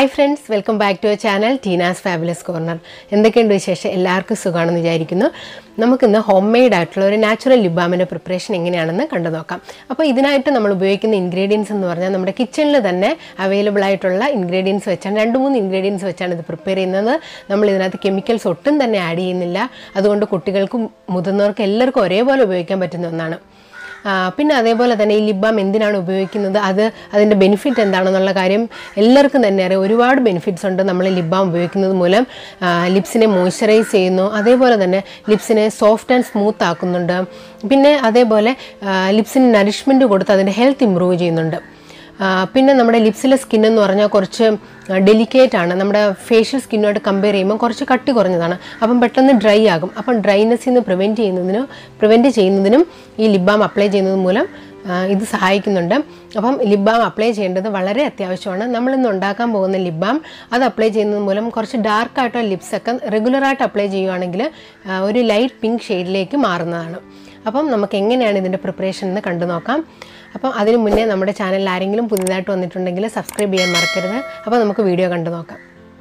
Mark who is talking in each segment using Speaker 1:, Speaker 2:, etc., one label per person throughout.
Speaker 1: hi friends welcome back to our channel Teena's fabulous corner എന്തൊക്കെയുണ്ട് വിശേഷം എല്ലാവർക്കും സുഖമാണെന്ന് വിചാരിക്കുന്നു നമുക്കിന്ന് ഹോം മെയ്ഡ് ആയിട്ടുള്ള ഒരു നാച്ചുറൽ ലിബാമിൻ്റെ പ്രിപ്പറേഷൻ എങ്ങനെയാണെന്ന് കണ്ടു നോക്കാം അപ്പോൾ ഇതിനായിട്ട് നമ്മൾ ഉപയോഗിക്കുന്ന ഇൻഗ്രീഡിയൻസ് എന്ന് പറഞ്ഞാൽ നമ്മുടെ കിച്ചണിൽ തന്നെ അവൈലബിൾ ആയിട്ടുള്ള ഇൻഗ്രീഡിയൻസ് വെച്ചാണ് രണ്ട് മൂന്ന് ഇൻഗ്രീഡിയൻസ് വെച്ചാണ് ഇത് പ്രിപ്പയർ ചെയ്യുന്നത് നമ്മൾ ഇതിനകത്ത് കെമിക്കൽസ് ഒട്ടും തന്നെ ആഡ് ചെയ്യുന്നില്ല അതുകൊണ്ട് കുട്ടികൾക്കും മുതിർന്നവർക്കും എല്ലാവർക്കും ഒരേപോലെ ഉപയോഗിക്കാൻ പറ്റുന്ന ഒന്നാണ് ആ, പിന്നെ അതേപോലെ തന്നെ ഈ ലിബാം എന്തിനാണ് ഉപയോഗിക്കുന്നത് അത് അതിൻ്റെ ബെനിഫിറ്റ് എന്താണെന്നുള്ള കാര്യം എല്ലാവർക്കും തന്നെ അറിയാം ഒരുപാട് ബെനിഫിറ്റ്സ് ഉണ്ട് നമ്മൾ ലിബാം ഉപയോഗിക്കുന്നത് മൂലം ആ, ലിപ്സിനെ മോയ്സ്ചറൈസ് ചെയ്യുന്നു അതേപോലെ തന്നെ ലിപ്സിനെ സോഫ്റ്റ് ആൻഡ് സ്മൂത്ത് ആക്കുന്നുണ്ട് പിന്നെ അതേപോലെ ആ, ലിപ്സിന് നറിഷ്മെൻറ്റ് കൊടുത്ത് അതിൻ്റെ ഹെൽത്ത് ഇമ്പ്രൂവ് ചെയ്യുന്നുണ്ട് ആ, പിന്നെ നമ്മുടെ ലിപ്സിലെ സ്കിൻ എന്ന് പറഞ്ഞാൽ കുറച്ച് ഡെലിക്കേറ്റ് ആണ് നമ്മുടെ ഫേഷ്യൽ സ്കിന്നുമായിട്ട് കമ്പയർ ചെയ്യുമ്പോൾ കുറച്ച് കട്ടി കുറഞ്ഞതാണ് അപ്പം പെട്ടെന്ന് ഡ്രൈ ആകും അപ്പം ഡ്രൈനെസ്സിൽ നിന്ന് പ്രിവെൻറ്റ് ചെയ്യുന്നതിനും പ്രിവെൻറ്റ് ചെയ്യുന്നതിനും ഈ ലിപ് ബാം അപ്ലൈ ചെയ്യുന്നത് മൂലം ആ, ഇത് സഹായിക്കുന്നുണ്ട് അപ്പം ലിപ് ബാം അപ്ലൈ ചെയ്യേണ്ടത് വളരെ അത്യാവശ്യമാണ് നമ്മളിന്ന് ഉണ്ടാക്കാൻ പോകുന്ന ലിപ് ബാം അത് അപ്ലൈ ചെയ്യുന്നത് മൂലം കുറച്ച് ഡാർക്കായിട്ടുള്ള ലിപ്സൊക്കെ റെഗുലറായിട്ട് അപ്ലൈ ചെയ്യുവാണെങ്കിൽ ആ, ഒരു ലൈറ്റ് പിങ്ക് ഷെയ്ഡിലേക്ക് മാറുന്നതാണ് അപ്പം നമുക്ക് എങ്ങനെയാണ് ഇതിൻ്റെ പ്രിപ്പറേഷൻ എന്ന് കണ്ടു നോക്കാം അപ്പം അതിന് മുന്നേ നമ്മുടെ ചാനലിൽ ആരെങ്കിലും പുതിയതായിട്ട് വന്നിട്ടുണ്ടെങ്കിൽ സബ്സ്ക്രൈബ് ചെയ്യാൻ മറക്കരുത് അപ്പോൾ നമുക്ക് വീഡിയോ കണ്ടു നോക്കാം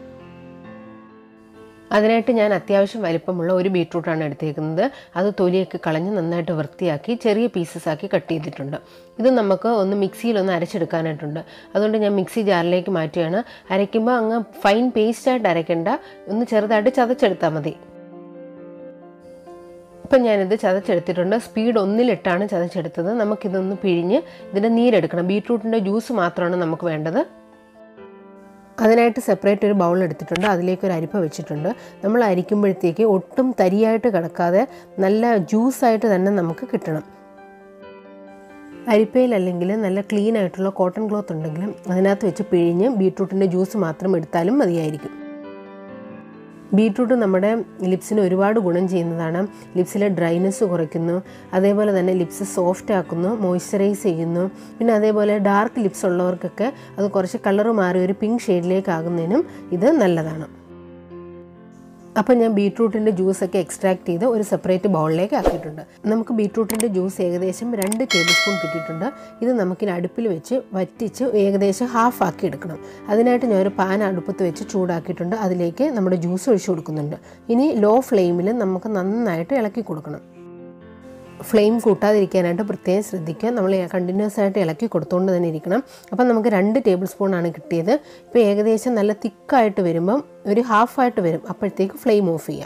Speaker 1: അതിനായിട്ട് ഞാൻ അത്യാവശ്യം വലിപ്പമുള്ള ഒരു ബീട്രൂട്ടാണ് എടുത്തേക്കുന്നത് അത് തൊലിയൊക്കെ കളഞ്ഞ് നന്നായിട്ട് വൃത്തിയാക്കി ചെറിയ പീസസ് ആക്കി കട്ട് ചെയ്തിട്ടുണ്ട് ഇത് നമുക്ക് ഒന്ന് മിക്സിയിലൊന്ന് അരച്ചെടുക്കാനായിട്ടുണ്ട് അതുകൊണ്ട് ഞാൻ മിക്സി ജാറിലേക്ക് മാറ്റുകയാണ് അരയ്ക്കുമ്പോൾ അങ്ങ് ഫൈൻ പേസ്റ്റായിട്ട് അരയ്ക്കേണ്ട ഒന്ന് ചെറുതായിട്ട് ചതച്ചെടുത്താൽ മതി ഇപ്പം ഞാനിത് ചതച്ചെടുത്തിട്ടുണ്ട് സ്പീഡ് ഒന്നിലിട്ടാണ് ചതച്ചെടുത്തത് നമുക്കിതൊന്ന് പിഴിഞ്ഞ് ഇതിൻ്റെ നീരെടുക്കണം ബീട്രൂട്ടിൻ്റെ ജ്യൂസ് മാത്രമാണ് നമുക്ക് വേണ്ടത് അതിനായിട്ട് സെപ്പറേറ്റ് ഒരു ബൗൾ എടുത്തിട്ടുണ്ട് അതിലേക്ക് ഒരു അരിപ്പ വെച്ചിട്ടുണ്ട് നമ്മൾ അരിക്കുമ്പോഴത്തേക്ക് ഒട്ടും തരിയായിട്ട് കിടക്കാതെ നല്ല ജ്യൂസായിട്ട് തന്നെ നമുക്ക് കിട്ടണം അരിപ്പയിലല്ലെങ്കിൽ നല്ല ക്ലീൻ ആയിട്ടുള്ള കോട്ടൺ ക്ലോത്ത് ഉണ്ടെങ്കിലും അതിനകത്ത് വെച്ച് പിഴിഞ്ഞ് ബീട്രൂട്ടിൻ്റെ ജ്യൂസ് മാത്രം എടുത്താലും മതിയായിരിക്കും ബീട്രൂട്ട് നമ്മുടെ ലിപ്സിന് ഒരുപാട് ഗുണം ചെയ്യുന്നതാണ് ലിപ്സിലെ ഡ്രൈനെസ് കുറയ്ക്കുന്നു അതേപോലെ തന്നെ ലിപ്സ് സോഫ്റ്റ് ആക്കുന്നു മോയ്സ്ചറൈസ് ചെയ്യുന്നു പിന്നെ അതേപോലെ ഡാർക്ക് ലിപ്സ് ഉള്ളവർക്കൊക്കെ അത് കുറച്ച് കളർ മാറി ഒരു പിങ്ക് ഷെയ്ഡിലേക്ക് ആകുന്നതിനും ഇത് നല്ലതാണ് അപ്പോൾ ഞാൻ ബീട്രൂട്ടിൻ്റെ ജ്യൂസൊക്കെ എക്സ്ട്രാക്ട് ചെയ്ത് ഒരു സെപ്പറേറ്റ് ബൗളിലേക്ക് ആക്കിയിട്ടുണ്ട് നമുക്ക് ബീട്രൂട്ടിൻ്റെ ജ്യൂസ് ഏകദേശം രണ്ട് ടേബിൾ സ്പൂൺ കിട്ടിയിട്ടുണ്ട് ഇത് നമുക്കിനി അടുപ്പിൽ വെച്ച് വറ്റിച്ച് ഏകദേശം ഹാഫ് ആക്കി എടുക്കണം അതിനായിട്ട് ഞാൻ ഒരു പാൻ അടുപ്പത്ത് വെച്ച് ചൂടാക്കിയിട്ടുണ്ട് അതിലേക്ക് നമ്മുടെ ജ്യൂസ് ഒഴിച്ചു കൊടുക്കുന്നുണ്ട് ഇനി ലോ ഫ്ലെയിമിൽ നമുക്ക് നന്നായിട്ട് ഇളക്കി കൊടുക്കണം ഫ്ലെയിം കൂട്ടാതിരിക്കാനായിട്ട് പ്രത്യേകം ശ്രദ്ധിക്കുക നമ്മൾ കണ്ടിന്യൂസ് ആയിട്ട് ഇളക്കി കൊടുത്തുകൊണ്ട് തന്നെ ഇരിക്കണം അപ്പം നമുക്ക് രണ്ട് ടേബിൾ സ്പൂണാണ് കിട്ടിയത് ഇപ്പോൾ ഏകദേശം നല്ല തിക്കായിട്ട് വരുമ്പം ഒരു ഹാഫായിട്ട് വരും അപ്പോഴത്തേക്ക് ഫ്ലെയിം ഓഫ് ചെയ്യാം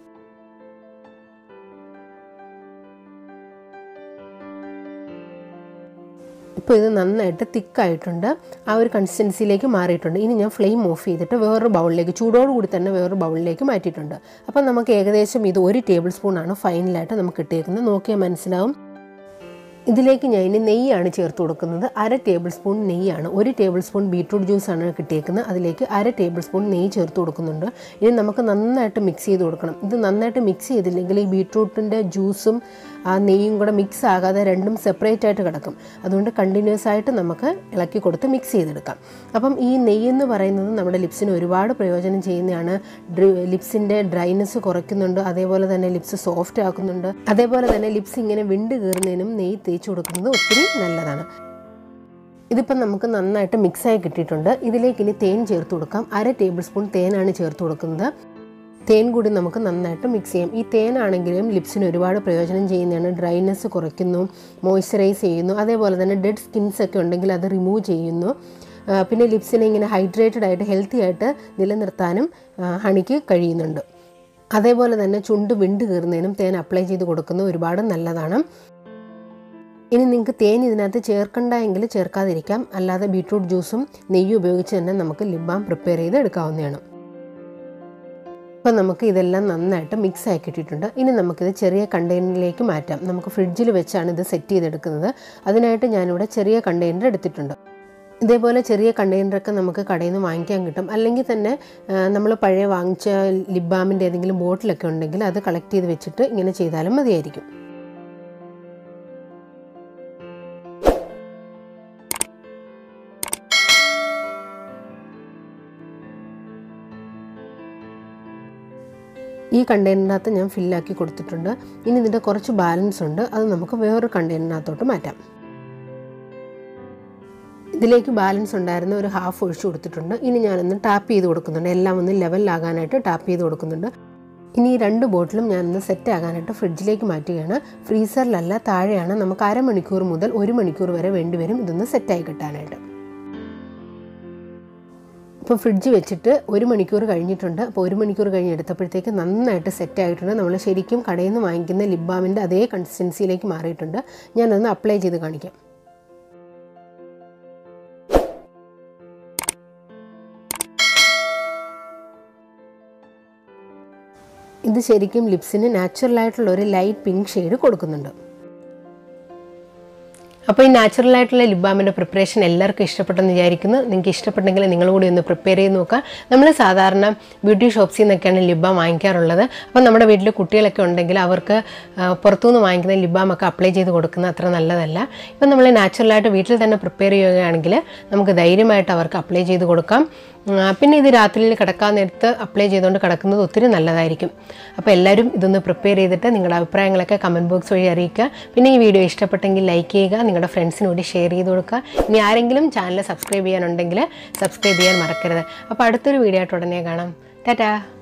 Speaker 1: ഇപ്പോൾ ഇത് നന്നായിട്ട് തിക്കായിട്ടുണ്ട് ആ ഒരു കൺസിസ്റ്റൻസിയിലേക്ക് മാറിയിട്ടുണ്ട് ഇനി ഞാൻ ഫ്ലെയിം ഓഫ് ചെയ്തിട്ട് വേറൊരു ബൗളിലേക്ക് ചൂടോടുകൂടി തന്നെ വേറൊരു ബൗളിലേക്ക് മാറ്റിയിട്ടുണ്ട് അപ്പം നമുക്ക് ഏകദേശം ഇത് ഒരു ടേബിൾ സ്പൂണാണ് ഫൈനലായിട്ട് നമുക്ക് ഇട്ടേക്കുന്നത് നോക്കിയാൽ മനസ്സിലാവും ഇതിലേക്ക് ഞാൻ ഇനി നെയ്യാണ് ചേർത്ത് കൊടുക്കുന്നത് അര ടേബിൾ സ്പൂൺ നെയ്യാണ് ഒരു ടേബിൾ സ്പൂൺ ബീട്രൂട്ട് ജ്യൂസാണ് കിട്ടിയേക്കുന്നത് അതിലേക്ക് അര ടേബിൾ സ്പൂൺ നെയ്യ് ചേർത്ത് കൊടുക്കുന്നുണ്ട് ഇനി നമുക്ക് നന്നായിട്ട് മിക്സ് ചെയ്ത് കൊടുക്കണം ഇത് നന്നായിട്ട് മിക്സ് ചെയ്തില്ലെങ്കിൽ ഈ ബീട്രൂട്ടിൻ്റെ ജ്യൂസും ആ നെയ്യും കൂടെ മിക്സ് ആകാതെ രണ്ടും സെപ്പറേറ്റ് ആയിട്ട് കിടക്കും അതുകൊണ്ട് കണ്ടിന്യൂസ് ആയിട്ട് നമുക്ക് ഇളക്കി കൊടുത്ത് മിക്സ് ചെയ്തെടുക്കാം അപ്പം ഈ നെയ്യ് എന്ന് പറയുന്നത് നമ്മുടെ ലിപ്സിന് ഒരുപാട് പ്രയോജനം ചെയ്യുന്നതാണ് ലിപ്സിൻ്റെ ഡ്രൈനെസ് കുറയ്ക്കുന്നുണ്ട് അതേപോലെ തന്നെ ലിപ്സ് സോഫ്റ്റ് ആക്കുന്നുണ്ട് അതേപോലെ തന്നെ ലിപ്സ് ഇങ്ങനെ വിണ്ട് കീറുന്നതിനും നെയ്യ് തേച്ച് കൊടുക്കുന്നത് ഒത്തിരി നല്ലതാണ് ഇതിപ്പം നമുക്ക് നന്നായിട്ട് മിക്സായി കിട്ടിയിട്ടുണ്ട് ഇതിലേക്ക് ഇനി തേൻ ചേർത്ത് കൊടുക്കാം അര ടേബിൾ സ്പൂൺ തേനാണ് ചേർത്ത് കൊടുക്കുന്നത് തേൻ കൂടി നമുക്ക് നന്നായിട്ട് മിക്സ് ചെയ്യാം ഈ തേനാണെങ്കിലും ലിപ്സിന് ഒരുപാട് പ്രയോജനം ചെയ്യുന്നതാണ് ഡ്രൈനെസ് കുറയ്ക്കുന്നു മോയ്സ്ചറൈസ് ചെയ്യുന്നു അതേപോലെ തന്നെ ഡെഡ് സ്കിൻസ് ഒക്കെ ഉണ്ടെങ്കിൽ അത് റിമൂവ് ചെയ്യുന്നു ആ, പിന്നെ ലിപ്സിനെ ഇങ്ങനെ ഹൈഡ്രേറ്റഡ് ആയിട്ട് ഹെൽത്തി ആയിട്ട് നിലനിർത്താനും ആ, ഹണിക്ക് കഴിയുന്നുണ്ട് അതേപോലെ തന്നെ ചുണ്ട് വിണ്ട് കീറുന്നതിനും തേൻ അപ്ലൈ ചെയ്ത് കൊടുക്കുന്നത് ഒരുപാട് നല്ലതാണ് ഇനി നിങ്ങൾക്ക് തേൻ ഇതിനകത്ത് ചേർക്കണ്ട എങ്കിൽ ചേർക്കാതിരിക്കാം അല്ലാതെ ബീട്രൂട്ട് ജ്യൂസും നെയ്യും ഉപയോഗിച്ച് തന്നെ നമുക്ക് ലിപ് ബാം പ്രിപ്പയർ ചെയ്ത് എടുക്കാവുന്നതാണ് ഇപ്പം നമുക്ക് ഇതെല്ലാം നന്നായിട്ട് മിക്സ് ആക്കിയിട്ടിട്ടുണ്ട് ഇനി നമുക്കിത് ചെറിയ കണ്ടെയ്നറിലേക്ക് മാറ്റാം നമുക്ക് ഫ്രിഡ്ജിൽ വെച്ചാണ് ഇത് സെറ്റ് ചെയ്തെടുക്കുന്നത് അതിനായിട്ട് ഞാനിവിടെ ചെറിയ കണ്ടെയ്നർ എടുത്തിട്ടുണ്ട് ഇതേപോലെ ചെറിയ കണ്ടെയ്നറൊക്കെ നമുക്ക് കടയിൽ നിന്ന് വാങ്ങിക്കാൻ കിട്ടും അല്ലെങ്കിൽ തന്നെ നമ്മൾ പഴയ വാങ്ങിച്ച ലിപ് ബാമിൻ്റെ ഏതെങ്കിലും ബോട്ടിലൊക്കെ ഉണ്ടെങ്കിൽ അത് കളക്ട് ചെയ്ത് വെച്ചിട്ട് ഇങ്ങനെ ചെയ്താലും മതിയായിരിക്കും ഈ കണ്ടെയ്നറിനകത്ത് ഞാൻ ഫില്ലാക്കി കൊടുത്തിട്ടുണ്ട് ഇനി ഇതിൻ്റെ കുറച്ച് ബാലൻസ് ഉണ്ട് അത് നമുക്ക് വേറൊരു കണ്ടെയ്നറിനകത്തോട്ട് മാറ്റാം ഇതിലേക്ക് ബാലൻസ് ഉണ്ടായിരുന്ന ഒരു ഹാഫ് ഒഴിച്ചു കൊടുത്തിട്ടുണ്ട് ഇനി ഞാനൊന്ന് ടാപ്പ് ചെയ്ത് കൊടുക്കുന്നുണ്ട് എല്ലാം ഒന്ന് ലെവലിലാകാനായിട്ട് ടാപ്പ് ചെയ്ത് കൊടുക്കുന്നുണ്ട് ഇനി ഈ രണ്ട് ബോട്ടിലും ഞാനൊന്ന് സെറ്റ് ആകാനായിട്ട് ഫ്രിഡ്ജിലേക്ക് മാറ്റുകയാണ് ഫ്രീസറിലല്ല താഴെയാണ് നമുക്ക് അരമണിക്കൂർ മുതൽ ഒരു മണിക്കൂർ വരെ വേണ്ടിവരും ഇതൊന്ന് സെറ്റായി കിട്ടാനായിട്ട് ഇപ്പോൾ ഫ്രിഡ്ജ് വെച്ചിട്ട് ഒരു മണിക്കൂർ കഴിഞ്ഞിട്ടുണ്ട് അപ്പോൾ ഒരു മണിക്കൂർ കഴിഞ്ഞ് എടുത്തപ്പോഴത്തേക്ക് നന്നായിട്ട് സെറ്റ് ആയിട്ടുണ്ട് നമ്മൾ ശരിക്കും കടയിൽ നിന്ന് വാങ്ങിക്കുന്ന ലിപ് ബാമിൻ്റെ അതേ കൺസിസ്റ്റൻസിയിലേക്ക് മാറിയിട്ടുണ്ട് ഞാനതൊന്ന് അപ്ലൈ ചെയ്ത് കാണിക്കാം ഇത് ശരിക്കും ലിപ്സിന് നാച്ചുറലായിട്ടുള്ള ഒരു ലൈറ്റ് പിങ്ക് ഷെയ്ഡ് കൊടുക്കുന്നുണ്ട് അപ്പോൾ ഈ നാച്ചുറൽ ആയിട്ടുള്ള ലിപ് ബാമിൻ്റെ പ്രിപ്പറേഷൻ എല്ലാവർക്കും ഇഷ്ടപ്പെട്ടെന്ന് വിചാരിക്കുന്നു നിങ്ങൾക്ക് ഇഷ്ടപ്പെട്ടെങ്കിൽ നിങ്ങൾ കൂടി ഒന്ന് പ്രിപ്പയർ ചെയ്ത് നോക്കുക നമ്മൾ സാധാരണ ബ്യൂട്ടി ഷോപ്സിൽ നിന്നൊക്കെയാണ് ലിപ് ബാം വാങ്ങിക്കാറുള്ളത് അപ്പോൾ നമ്മുടെ വീട്ടിൽ കുട്ടികളൊക്കെ ഉണ്ടെങ്കിൽ അവർക്ക് ആ, പുറത്തുനിന്ന് വാങ്ങിക്കുന്ന ലിപ് ബാം ഒക്കെ അപ്ലൈ ചെയ്ത് കൊടുക്കുന്നത് അത്ര നല്ലതല്ല ഇപ്പം നമ്മൾ നാച്ചുറലായിട്ട് വീട്ടിൽ തന്നെ പ്രിപ്പയർ ചെയ്യുകയാണെങ്കിൽ നമുക്ക് ധൈര്യമായിട്ട് അവർക്ക് അപ്ലൈ ചെയ്ത് കൊടുക്കാം ഉം, പിന്നെ ഇത് രാത്രിയിൽ കിടക്കാൻ നേരത്ത് അപ്ലൈ ചെയ്തുകൊണ്ട് കിടക്കുന്നത് ഒത്തിരി നല്ലതായിരിക്കും അപ്പോൾ എല്ലാവരും ഇതൊന്ന് പ്രിപ്പയർ ചെയ്തിട്ട് നിങ്ങളുടെ അഭിപ്രായങ്ങളൊക്കെ കമൻറ്റ് ബോക്സ് വഴി അറിയിക്കുക പിന്നെ ഈ വീഡിയോ ഇഷ്ടപ്പെട്ടെങ്കിൽ ലൈക്ക് ചെയ്യുക നിങ്ങളുടെ ഫ്രണ്ട്സിന് കൂടി ഷെയർ ചെയ്ത് കൊടുക്കുക ഇനി ആരെങ്കിലും ചാനൽ സബ്സ്ക്രൈബ് ചെയ്യാനുണ്ടെങ്കിൽ സബ്സ്ക്രൈബ് ചെയ്യാൻ മറക്കരുത് അപ്പോൾ അടുത്തൊരു വീഡിയോ ആയിട്ട് ഉടനെ കാണാം ടാറ്റാ